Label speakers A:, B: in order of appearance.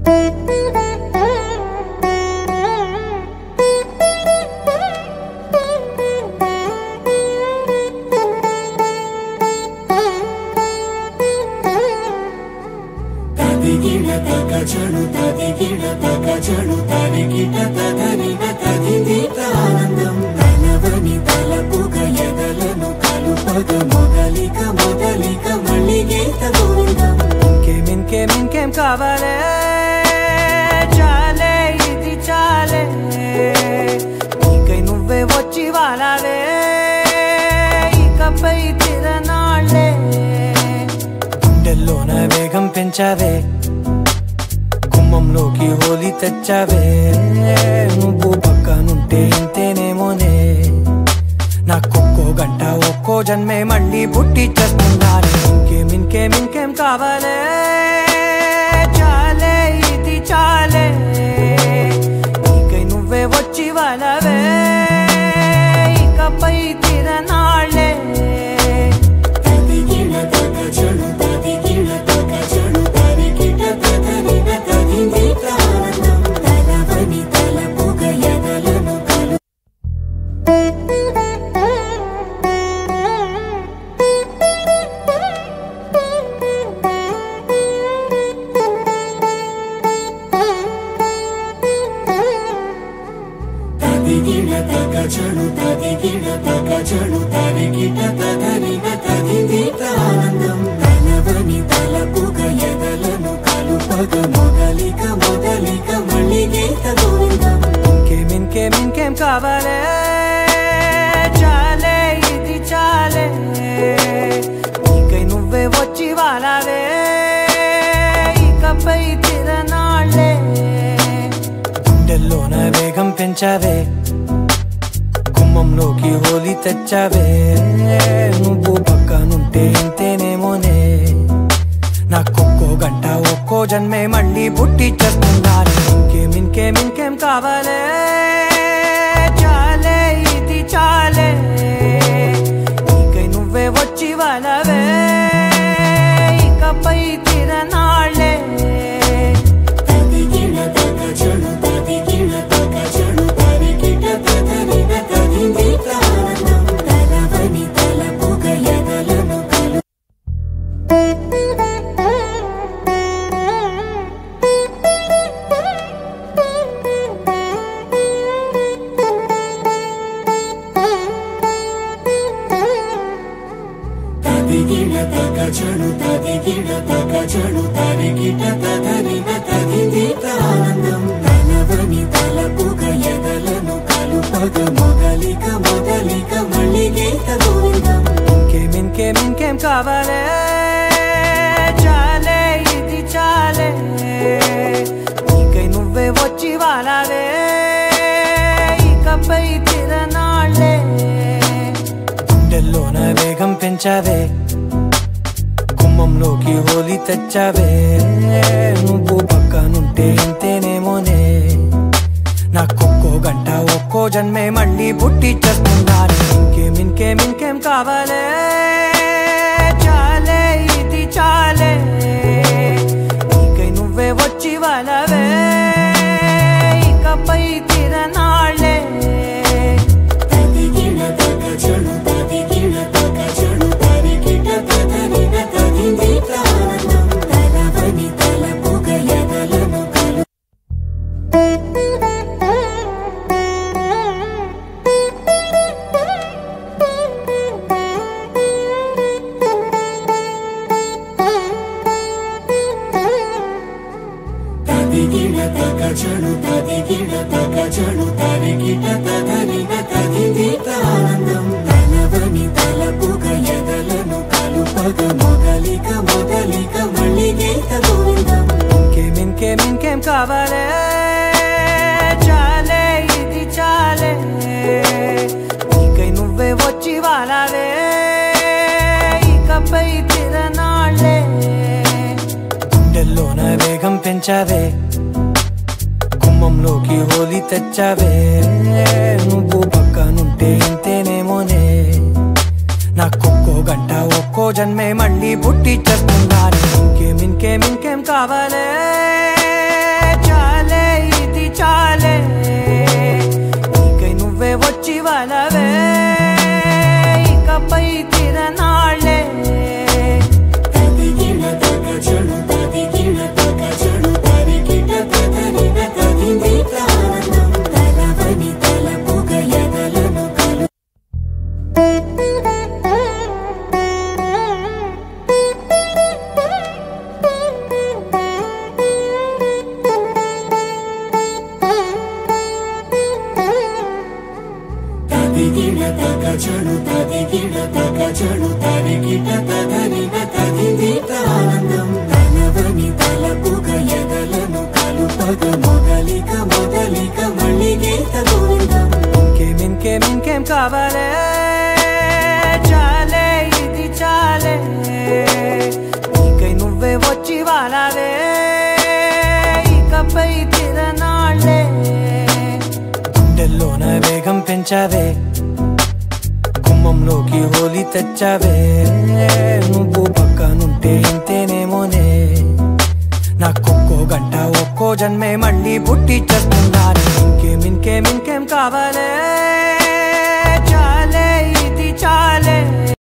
A: తదిగిడ తగజను తదిగిడ తగజను తరిగిట తదరిన తదిదీత ఆనందం తనవని తలపుగ ఎదలను కలుపగ మొదలిక మొదలిక మళ్ళీ గీత గోవిందం
B: ఇంకేం ఇంకేం ఇంకేం కావాలే చాలే ఇది చాలే నీకై నువ్వే వచ్చి వాలావే ఇకపై తిరనాళ్ళే గుండెల్లోన వేగం పెంచావే గుమ్మంలోకి హోలీ తెచ్చావే నువ్వు పక్కనుంటే ఇంతేనేమోనే నాకొక్కో గంట ఒక్కో జన్మే మళ్ళీ పుట్టి చేస్తున్నాను ఇంకేం ఇంకేం ఇంకేం కావాలే చాలే ఇది చాలే నీకై నువ్వే వచ్చి వాళ్ళవే ఇకపై తిరనాళ్ళే
A: తదిగిడ తగజను తదిగిడ తగజను తరిగిట తదరిన తదిదీత ఆనందం తనవని తలపుగ ఎదలను కలు తదిగిడ తగజను తదిగిడ తగజను తరిగిట తదరిన తదిదీత ఆనందం తనవని తలపుగ ఎదలను కలుపగ మొదలిక మొదలిక మళ్ళీ గీత గోవిందం
B: ఇంకేం ఇంకేం ఇంకేం కావాలే చాలే ఇది చాలే నీకై నువ్వే వచ్చి వాలావే ఇకపై తిరనాళ్ళే గుండెల్లోన వేగం పెంచావే గుమ్మంలోకి హోలీ తెచ్చావే నువ్వు పక్కనుంటే ఇంతేనేమోనే నాకొక్కో గంట ఒక్కో జన్మే మళ్ళీ పుట్టి చేస్తున్నాను ఇంకేం ఇంకేం ఇంకేం కావాలే చాలే ఇది చాలే నీకై నువ్వే వచ్చి వాళ్ళవే ఇకపై తిరనాళ్ళే
A: తదిగిడ తగజను తదిగిడ తగజను తరిగిట తదరిన తదిదీత ఆనందం తనవని తలపుగ ఎదలను కలు తదిగిడ తగజను తదిగిడ తగజను తరిగిట తదరిన తదిదీత ఆనందం తనవని తలపుగ ఎదలను కలుపగ మొదలిక మొదలిక మళ్ళీ గీత గోవిందం
B: ఇంకేం ఇంకేం ఇంకేం కావాలే చాలే ఇది చాలే నీకై నువ్వే వచ్చి వాలావే ఇకపై తిరనాళ్ళే గుండెల్లోన వేగం పెంచావే గుమ్మంలోకి హోలీ తెచ్చావే నువ్వు పక్కనుంటే ఇంతేనేమోనే నాకొక్కో గంట ఒక్కో జన్మే మళ్ళీ పుట్టి చేస్తున్నాను ఇంకేం ఇంకేం ఇంకేం కావాలే చాలే ఇది చాలే నీకై నువ్వే వచ్చి వాళ్ళవే ఇకపై తిరనాళ్ళే
A: తదిగిడ తగజను తదిగిడ తగజను తరిగిట తదరిన తదిదీత ఆనందం తనవని తలపుగ ఎదలను కలు తదిగిడ తగజను తదిగిడ తగజను తరిగిట తదరిన తదిదీత ఆనందం తనవని తలపుగ ఎదలను కలుపగ మొదలిక మొదలిక మళ్ళీ గీత గోవిందం
B: ఇంకేం ఇంకేం ఇంకేం కావాలే చాలే ఇది చాలే నీకై నువ్వే వచ్చి వాలావే ఇకపై తిరనాళ్ళే గుండెల్లోన వేగం పెంచావే గుమ్మంలోకి హోలీ తెచ్చావే నువ్వు పక్కనుంటే ఇంతేనేమోనే నాకొక్కో గంట ఒక్కో జన్మే మళ్ళీ పుట్టి చేస్తున్నాను ఇంకేం ఇంకేం ఇంకేం కావాలే
A: తరిగిట తగరిన తదిగిట ఆనందం తనవని తలపుగ ఎదలను కలుపగ మొదలిక మొదలిక మళ్ళీ గీత గోవిందం
B: ఇంకేం ఇంకేం ఇంకేం కావాలే చాలే ఇది చాలే నీకై నువ్వే వచ్చి వాలావే ఇకపై తిరనాళ్ళే గుండెల్లోన వేగం పెంచావే గుమ్మంలోకి హోలీ తెచ్చావే నువ్వు పక్కనుంటే ఇంతేనేమోనే నాకొక్కో గంట ఒక్కో జన్మే మళ్ళీ పుట్టి చేస్తున్నాను ఇంకేం ఇంకేం ఇంకేం కావాలే